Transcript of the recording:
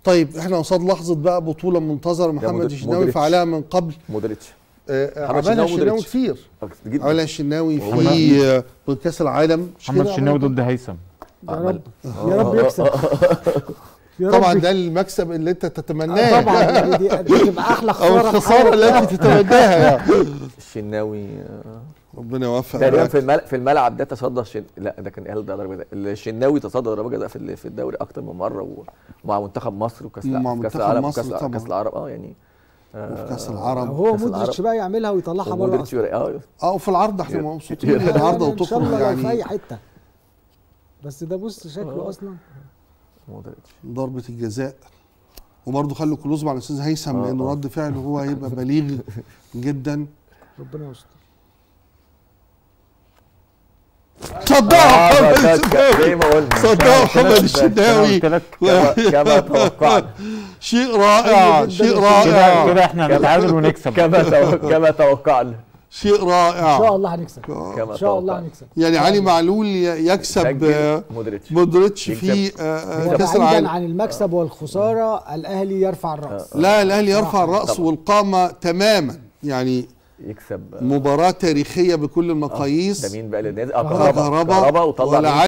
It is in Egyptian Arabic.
طيب احنا قصاد لحظه بقى بطوله منتظره محمد مودريتش- الشناوي مودريتش. فعلها من قبل مودريتش آه، محمد عملها الشناوي الشناوي مودريتش. كتير جدا عملها الشناوي وهو في آه، بكاس العالم مش محمد كده؟ الشناوي ضد هيثم يا عمل- رب يا رب يكسب يا رب طبعا يكسب. ده المكسب اللي انت آه، تتمناه طبعا يعني دي دي تبقى احلى او خساره في الخساره حياتك. التي تتمناها يعني الشناوي آه، ربنا يوفق تقريبا معاك. في الملعب في الملعب ده تصدى شن... لا ده كان قال ده ضربه جزاء الشناوي تصدى ضربه جزاء في ال- في الدوري اكتر من مره و- ومع منتخب مصر وكاس مع الع- كاس منتخب العالم مصر وكاس طبعاً. كاس العرب اه يعني وفي كاس آه، العرب هو كأس مودريتش العرب. بقى يعملها ويطلعها بره ومودريتش اصلا اه اه وفي العرض احنا يا- مبسوطين يا- بالعرض يعني ان شاء وتخرج الله في اي يعني حته بس ده بص شكله آه. اصلا مودريتش ضربه الجزاء وبرضه خلوا كلوز مع الاستاذ هيثم آه، لانه آه. رد فعله هو هيبقى بليغ جدا ربنا يستر صدقها آه، محمد ده- الشناوي زي ما قلنا صدقها محمد أنا الشناوي قلت لك كما كما توقعنا شيء رائع جداً شيء كده- كده رائع كده احنا هنتعادل ونكسب كما تو- كما توقعنا شيء ان شاء رائع الله هنكسب كما ان شاء الله توقعنا. هنكسب يعني علي معلول ي- يكسب سجل آه، مودريتش مودريتش في يكسب. آه، آه، هو كاس بعيدا العالم عن المكسب والخساره الاهلي يرفع الراس لا الاهلي يرفع الراس طبعاً. والقامه تماما يعني يكسب مباراه تاريخيه بكل المقاييس ده مين بقى اللي نازل اه كهربا. كهربا كهربا كهربا وطلع ولا مين؟